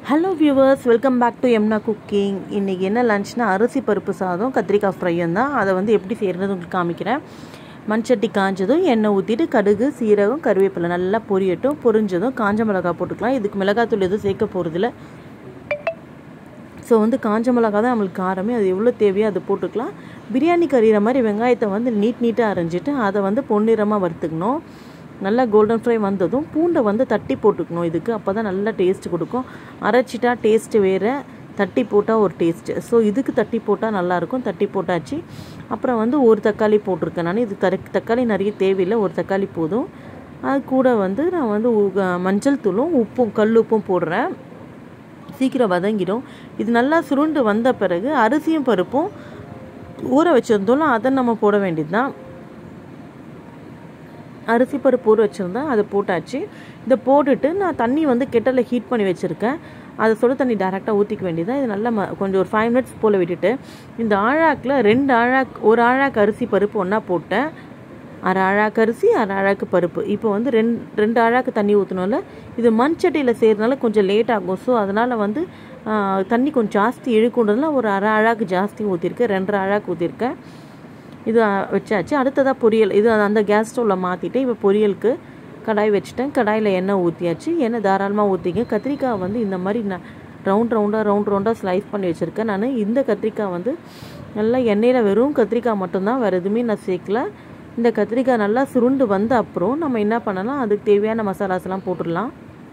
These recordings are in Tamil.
hello viewers welcome back to எம்னா குக்கிங் இன்றைக்கி என்ன லஞ்ச்னா அரிசி பருப்பு சாதம் கத்திரிக்காய் ஃப்ரையும் தான் அதை வந்து எப்படி செய்கிறது உங்களுக்கு காமிக்கிறேன் மண்சட்டி காஞ்சதும் எண்ணெய் ஊற்றிட்டு கடுகு சீரகம் கருவேப்பிலை நல்லா பொரியட்டும் பொரிஞ்சதும் காஞ்ச மிளகாய் போட்டுக்கலாம் இதுக்கு மிளகாத்தூள் எதுவும் சேர்க்க போகிறதில்ல ஸோ வந்து காஞ்ச மிளகா தான் நம்மளுக்கு காரமே அது எவ்வளோ தேவையோ அதை போட்டுக்கலாம் பிரியாணி கறிகிற மாதிரி வெங்காயத்தை வந்து நீட் நீட்டாக அரைஞ்சிட்டு அதை வந்து பொன்னிறமாக வறுத்துக்கணும் நல்லா கோல்டன் ஃப்ரை வந்ததும் பூண்டை வந்து தட்டி போட்டுக்கணும் இதுக்கு அப்போ தான் நல்லா டேஸ்ட் கொடுக்கும் அரைச்சிட்டா டேஸ்ட்டு வேறு தட்டி போட்டால் ஒரு டேஸ்ட்டு ஸோ இதுக்கு தட்டி போட்டால் நல்லாயிருக்கும் தட்டி போட்டாச்சு அப்புறம் வந்து ஒரு தக்காளி போட்டிருக்கேன் நான் இது தர தக்காளி நிறைய தேவையில்லை ஒரு தக்காளி போதும் அது கூட வந்து நான் வந்து மஞ்சள் தூளும் உப்பும் கல் உப்பும் போடுறேன் சீக்கிரம் வதங்கிடும் இது நல்லா சுருண்டு வந்த பிறகு அரிசியும் பருப்பும் ஊற வச்சுருந்தோம் அதை நம்ம போட வேண்டியது தான் அரிசி பருப்பு ஊற வச்சுருந்தேன் அதை போட்டாச்சு இதை போட்டுட்டு நான் தண்ணி வந்து கெட்டலில் ஹீட் பண்ணி வச்சுருக்கேன் அதை சுடு தண்ணி டேரெக்டாக ஊற்றிக்க வேண்டியதான் இது நல்லா ம கொஞ்சம் ஒரு ஃபைவ் மினிட்ஸ் போல் விட்டுட்டு இந்த ஆழாக்கில் ரெண்டு ஆழாக் ஒரு ஆழாக்கு அரிசி பருப்பு ஒன்றா போட்டேன் அரை அழாக்கு அரிசி அரை அழாக்கு பருப்பு இப்போ வந்து ரெண்டு ரெண்டு அழாக்கு தண்ணி ஊற்றணும்ல இது மண் சட்டியில் செய்கிறதுனால கொஞ்சம் லேட் ஆகும் ஸோ அதனால் வந்து தண்ணி கொஞ்சம் ஜாஸ்தி இழுக்குன்றதுல ஒரு அரை அழாக்கு ஜாஸ்தி ஊற்றிருக்கேன் ரெண்டரை அழாக்கு ஊற்றிருக்கேன் இது வச்சாச்சு அடுத்ததாக பொரியல் இது அந்த கேஸ் ஸ்டவ்வில் மாற்றிட்டு இப்போ பொரியலுக்கு கடாய் வச்சுட்டேன் கடாயில் எண்ணெய் ஊற்றியாச்சு எண்ணெய் தாராளமாக ஊற்றிக்க கத்திரிக்காய் வந்து இந்த மாதிரி நான் ரவுண்ட் ரவுண்டாக ரவுண்ட் ரவுண்டாக ஸ்லைஸ் பண்ணி வச்சுருக்கேன் நான் இந்த கத்திரிக்காய் வந்து நல்லா எண்ணெயில் வெறும் கத்திரிக்காய் மட்டும்தான் வேறு எதுவுமே நான் சேர்க்கல இந்த கத்திரிக்காய் நல்லா சுருண்டு வந்த அப்புறம் நம்ம என்ன பண்ணலாம் அதுக்கு தேவையான மசாலாஸ்லாம் போட்டுடலாம்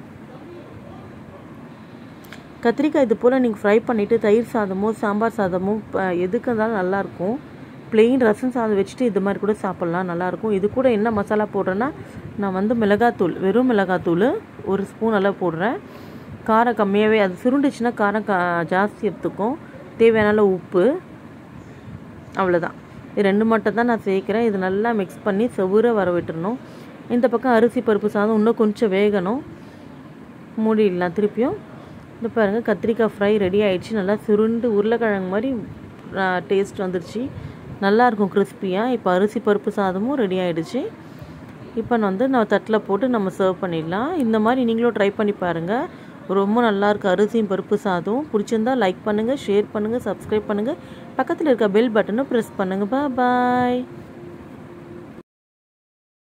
கத்திரிக்காய் இது போல் நீங்கள் ஃப்ரை பண்ணிவிட்டு தயிர் சாதமோ சாம்பார் சாதமோ எதுக்கு இருந்தாலும் நல்லாயிருக்கும் பிளெயின் ரசம் சாதம் வச்சுட்டு இது மாதிரி கூட சாப்பிட்லாம் நல்லாயிருக்கும் இது கூட என்ன மசாலா போடுறேன்னா நான் வந்து மிளகாத்தூள் வெறும் மிளகாத்தூள் ஒரு ஸ்பூன் அளவு போடுறேன் காரம் கம்மியாகவே அது சுருண்டுச்சுன்னா காரம் கா ஜாஸ்தி எடுத்துக்கும் தேவையான உப்பு அவ்வளோதான் இது ரெண்டு மட்டும் தான் நான் சேர்க்குறேன் இது நல்லா மிக்ஸ் பண்ணி செவ்வூர வர விட்டுறணும் இந்த பக்கம் அரிசி பருப்பு சாதம் இன்னும் கொஞ்சம் வேகணும் மூடிடலாம் திருப்பியும் இந்த பாருங்கள் கத்திரிக்காய் ஃப்ரை ரெடி ஆகிடுச்சு நல்லா சுருண்டு உருளைக்கிழங்கு மாதிரி டேஸ்ட் வந்துடுச்சு நல்லாயிருக்கும் கிறிஸ்பியாக இப்போ அரிசி பருப்பு சாதமும் ரெடி ஆகிடுச்சு இப்போ வந்து நான் தட்டில் போட்டு நம்ம சர்வ் பண்ணிடலாம் இந்த மாதிரி நீங்களும் ட்ரை பண்ணி பாருங்கள் ரொம்ப நல்லாயிருக்கு அரிசியும் பருப்பு சாதம் பிடிச்சிருந்தா லைக் பண்ணுங்கள் ஷேர் பண்ணுங்கள் சப்ஸ்கிரைப் பண்ணுங்கள் பக்கத்தில் இருக்க பெல் பட்டனை ப்ரெஸ் பண்ணுங்கள் பா பாய்